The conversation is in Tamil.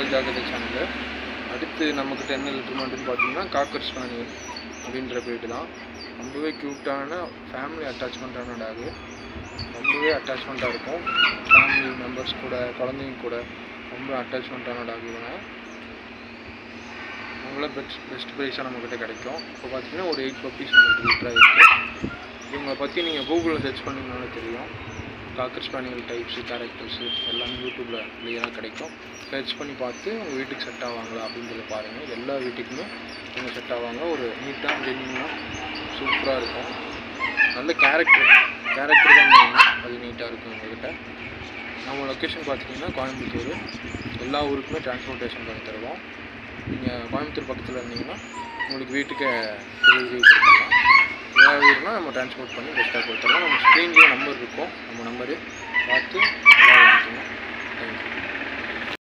மக்கள் ஜாக்கிரதை சேனலு அடுத்து நம்மக்கிட்ட என்ன லிட்டர்மெண்ட்டுன்னு பார்த்தீங்கன்னா காக்கர் ஸ்பானியல் அப்படின்ற breed தான் ரொம்பவே க்யூட்டான ஃபேமிலி அட்டாச்மெண்ட்டான டாகு ரொம்பவே அட்டாச்மெண்ட்டாக இருக்கும் ஃபேமிலி மெம்பர்ஸ் கூட குழந்தைங்க கூட ரொம்ப அட்டாச்மெண்ட்டான டாக் இவங்க அவங்கள பெஸ்ட் பெஸ்ட் ப்ரைஸாக நம்மக்கிட்ட கிடைக்கும் இப்போ பார்த்தீங்கன்னா ஒரு எயிட் பப்பீஸ் நம்மகிட்ட லிட்டராக இருக்குது இவங்களை பற்றி நீங்கள் கூகுளில் சர்ச் பண்ணிங்கனாலே தெரியும் காக்கர் ஸ்பானியல் டைப்ஸு கேரக்டர்ஸு எல்லாமே யூடியூப்பில் கிளியராக கிடைக்கும் சர்ச் பண்ணி பார்த்து உங்கள் வீட்டுக்கு செட் ஆவாங்களா அப்படின்னு சொல்லி பாருங்கள் எல்லா வீட்டுக்குமே இவங்க செட் ஆவாங்க ஒரு நீட்டாக ஜென்யூனாக சூப்பராக இருக்கும் நல்ல கேரக்டர் கேரக்டர் தான் மெயின் அது நீட்டாக இருக்கும் எங்ககிட்ட நம்ம லொக்கேஷன் பார்த்துட்டிங்கன்னா கோயம்புத்தூர் எல்லா ஊருக்குமே டிரான்ஸ்போர்ட்டேஷன் பண்ணி தருவோம் நீங்கள் கோயம்புத்தூர் பக்கத்தில் இருந்தீங்கன்னா உங்களுக்கு வீட்டுக்கு டெலிவரி கொடுத்துடலாம் வேறு ஊர்னால் நம்ம டிரான்ஸ்போர்ட் பண்ணி பெஸ்ட்டாக கொடுத்துடலாம் நம்ம ஸ்க்ரீன்லேயே நம்பர் இருக்கும் நம்ம நம்பரு பார்த்து நல்லா வாங்கிக்கணும்